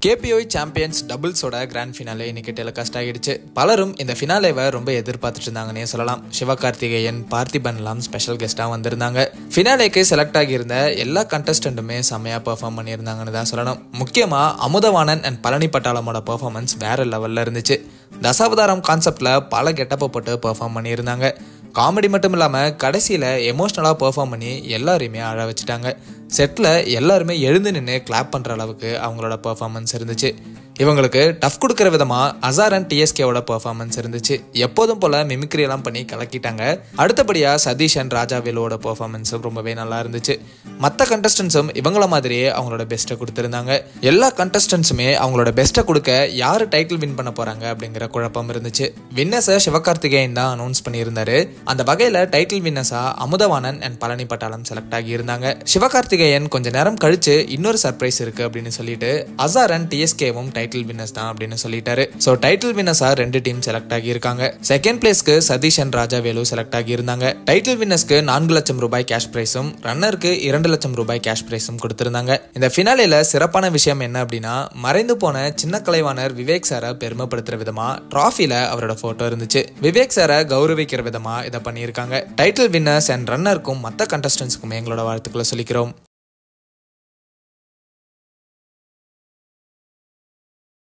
கேபிஓய் champions டபுள்ஸோட grand finale இன்னைக்கு telecast ஆகிடுச்சு பலரும் இந்த ஃபினாலேவை ரொம்ப எதிர்பார்த்துட்டு இருந்தாங்கன்னே சொல்லலாம் சிவகார்த்திகேயன் பார்த்திபன்லாம் ஸ்பெஷல் கெஸ்ட்டாக வந்திருந்தாங்க ஃபினாலேக்கு செலக்ட் ஆகியிருந்த எல்லா கண்டஸ்டண்ட்டுமே செம்மையாக பெர்ஃபார்ம் பண்ணியிருந்தாங்கன்னு தான் சொல்லணும் முக்கியமாக அமுதவாணன் அண்ட் பழனி பட்டாளமோட பெர்ஃபார்மன்ஸ் வேற லெவலில் இருந்துச்சு தசாவதாரம் கான்செப்டில் பல கெட்டப்பை போட்டு பெர்ஃபார்ம் பண்ணியிருந்தாங்க காமெடி மட்டும் இல்லாமல் கடைசியில் எமோஷ்னலாக பெர்ஃபார்ம் பண்ணி எல்லாரையுமே அழ வச்சுட்டாங்க செட்டில் எல்லாருமே எழுந்து நின்று கிளாப் பண்ணுற அளவுக்கு அவங்களோட பெர்ஃபார்மன்ஸ் இருந்துச்சு இவங்களுக்கு டஃப் கொடுக்குற விதமாக அசார் அண்ட் டிஎஸ்கேவோட பெர்ஃபார்மன்ஸ் இருந்துச்சு எப்போதும் போல் மிமிக்ரி எல்லாம் பண்ணி கலக்கிட்டாங்க அடுத்தபடியாக சதீஷ் அண்ட் ராஜாவேலுவோட பெர்ஃபார்மன்ஸும் ரொம்பவே நல்லா இருந்துச்சு மற்ற கண்டஸ்டன்ஸும் இவங்கள மாதிரியே அவங்களோட பெஸ்ட்டை கொடுத்துருந்தாங்க எல்லா கண்டஸ்டன்ஸுமே அவங்களோட பெஸ்ட்டை கொடுக்க யார் டைட்டில் வின் பண்ண போகிறாங்க அப்படிங்கிற குழப்பம் இருந்துச்சு வின்னர்ஸை சிவகார்த்திகேயன் தான் அனௌன்ஸ் பண்ணியிருந்தாரு அந்த வகையில் டைட்டில் வின்னர்ஸாக அமுதவாணன் அண்ட் பழனி பட்டாளம் செலக்ட் ஆகியிருந்தாங்க சிவகார்த்திகேயன் கொஞ்ச நேரம் கழிச்சு இன்னொரு சர்ப்ரைஸ் இருக்கு அப்படின்னு சொல்லிட்டு அசார் அண்ட் டிஎஸ்கேவும் டைட்டில் வின்னர்ஸ் தான் அப்படின்னு சொல்லிட்டாரு ஸோ டைட்டில் வின்னர்ஸாக ரெண்டு டீம் செலக்ட் ஆகியிருக்காங்க செகண்ட் பிளேஸ்க்கு சதீஷ் அண்ட் ராஜாவேலு செலக்ட் ஆகியிருந்தாங்க டைட்டில் வின்னர்ஸ்க்கு நான்கு லட்சம் ரூபாய் கேஷ் பிரைஸும் ரன்னருக்கு இரண்டு லட்சம் ரூபாய் கேஷ் பிரைஸும் கொடுத்திருந்தாங்க இந்த ஃபினாலேல சிறப்பான விஷயம் என்ன அப்படின்னா மறைந்து போன சின்ன கலைவாணர் விவேக் சாரை பெருமைப்படுத்துற விதமா டிராஃபில அவரோட போட்டோ இருந்துச்சு விவேக் சாரை கௌரவிக்கிற விதமா இதை பண்ணியிருக்காங்க டைட்டில் வின்னர்ஸ் அண்ட் ரன்னருக்கும் மற்ற கண்டஸ்டன்ஸுக்குமே எங்களோட வாழ்த்துக்களை சொல்லிக்கிறோம்